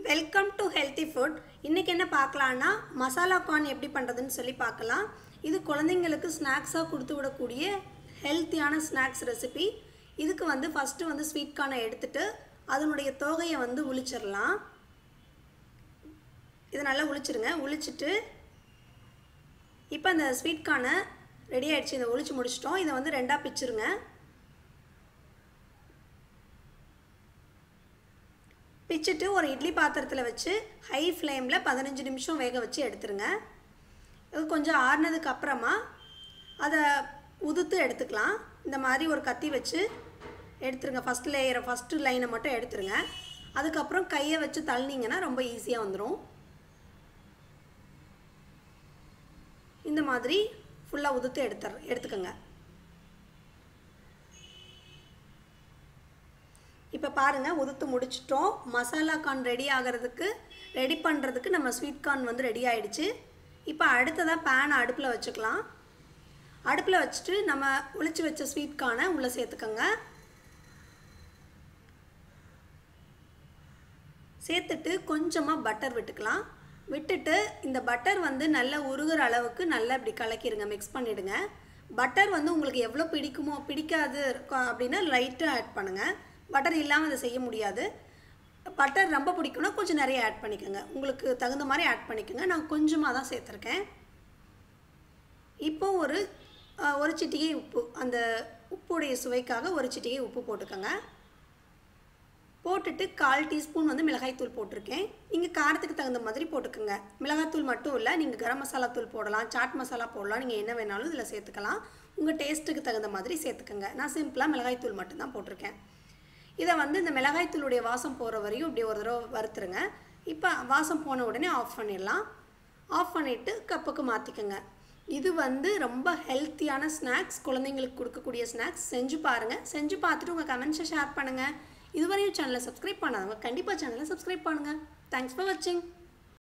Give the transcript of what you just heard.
welcome to healthy food இன்றைக்கி என்ன பார்க்கலான்னா masala corn எப்படி பண்ணுறதுன்னு சொல்லி பார்க்கலாம் இது குழந்தைங்களுக்கு ஸ்நாக்ஸாக கொடுத்து விடக்கூடிய ஹெல்த்தியான ஸ்நாக்ஸ் ரெசிபி இதுக்கு வந்து ஃபஸ்ட்டு வந்து ஸ்வீட் கார்னை எடுத்துட்டு அதனுடைய தொகையை வந்து உளிச்சிடலாம் இது நல்லா உளிச்சிருங்க உளிச்சிட்டு இப்போ அந்த ஸ்வீட் கார்னை ரெடி ஆயிடுச்சு இதை ஒழிச்சு முடிச்சிட்டோம் இதை வந்து ரெண்டாக பிச்சிருங்க பிச்சுட்டு ஒரு இட்லி பாத்திரத்தில் வச்சு ஹை ஃப்ளேமில் பதினஞ்சு நிமிஷம் வேக வச்சு எடுத்துருங்க இது கொஞ்சம் ஆறுனதுக்கு அப்புறமா அதை உதுத்து எடுத்துக்கலாம் இந்த மாதிரி ஒரு கத்தி வச்சு எடுத்துருங்க ஃபஸ்ட் லேயரை ஃபஸ்ட்டு லைனை மட்டும் எடுத்துருங்க அதுக்கப்புறம் கையை வச்சு தள்ளினீங்கன்னா ரொம்ப ஈஸியாக வந்துடும் இந்த மாதிரி ஃபுல்லாக உதுத்து எடுத்துற எடுத்துக்கோங்க இப்போ பாருங்கள் உதுத்து முடிச்சிட்டோம் மசாலா கார்ன் ரெடி ஆகிறதுக்கு ரெடி பண்ணுறதுக்கு நம்ம ஸ்வீட் கார்ன் வந்து ரெடி ஆயிடுச்சு இப்போ அடுத்ததாக பேன் அடுப்பில் வச்சுக்கலாம் அடுப்பில் வச்சுட்டு நம்ம ஒளிச்சு வச்ச ஸ்வீட் கார்னை உள்ளே சேர்த்துக்கோங்க சேர்த்துட்டு கொஞ்சமாக பட்டர் விட்டுக்கலாம் விட்டுட்டு இந்த பட்டர் வந்து நல்லா உருகிற அளவுக்கு நல்லா இப்படி கலக்கிடுங்க மிக்ஸ் பண்ணிவிடுங்க பட்டர் வந்து உங்களுக்கு எவ்வளோ பிடிக்குமோ பிடிக்காது அப்படின்னா லைட்டாக ஆட் பண்ணுங்கள் பட்டர் இல்லாமல் அதை செய்ய முடியாது பட்டர் ரொம்ப பிடிக்கும்னா கொஞ்சம் நிறைய ஆட் பண்ணிக்கோங்க உங்களுக்கு தகுந்த மாதிரி ஆட் பண்ணிக்கோங்க நான் கொஞ்சமாக தான் சேர்த்துருக்கேன் இப்போ ஒரு ஒரு சிட்டிகை உப்பு அந்த உப்புடைய சுவைக்காக ஒரு சிட்டிகை உப்பு போட்டுக்கோங்க போட்டுட்டு கால் டீஸ்பூன் வந்து மிளகாய்த்தூள் போட்டிருக்கேன் நீங்கள் காரத்துக்கு தகுந்த மாதிரி போட்டுக்கோங்க மிளகாய்த்தூள் மட்டும் இல்லை நீங்கள் கரம் மசாலா தூள் போடலாம் சாட் மசாலா போடலாம் நீங்கள் என்ன வேணாலும் இதில் சேர்த்துக்கலாம் உங்கள் டேஸ்ட்டுக்கு தகுந்த மாதிரி சேர்த்துக்கோங்க நான் சிம்பிளாக மிளகாய்த்தூள் மட்டும்தான் போட்டிருக்கேன் இதை வந்து இந்த மிளகாய்த்தூளுடைய வாசம் போகிற வரையும் இப்படி ஒரு தடவை வறுத்துருங்க இப்போ வாசம் போன உடனே ஆஃப் பண்ணிடலாம் ஆஃப் பண்ணிவிட்டு கப்புக்கு மாற்றிக்கோங்க இது வந்து ரொம்ப ஹெல்த்தியான ஸ்நாக்ஸ் குழந்தைங்களுக்கு கொடுக்கக்கூடிய ஸ்நாக்ஸ் செஞ்சு பாருங்கள் செஞ்சு பார்த்துட்டு உங்கள் கமெண்ட்ஸை ஷேர் பண்ணுங்கள் இதுவரையும் சேனலை சப்ஸ்கிரைப் பண்ணாதவங்க கண்டிப்பாக சேனலை சப்ஸ்கிரைப் பண்ணுங்கள் தேங்க்ஸ் ஃபார் வாட்சிங்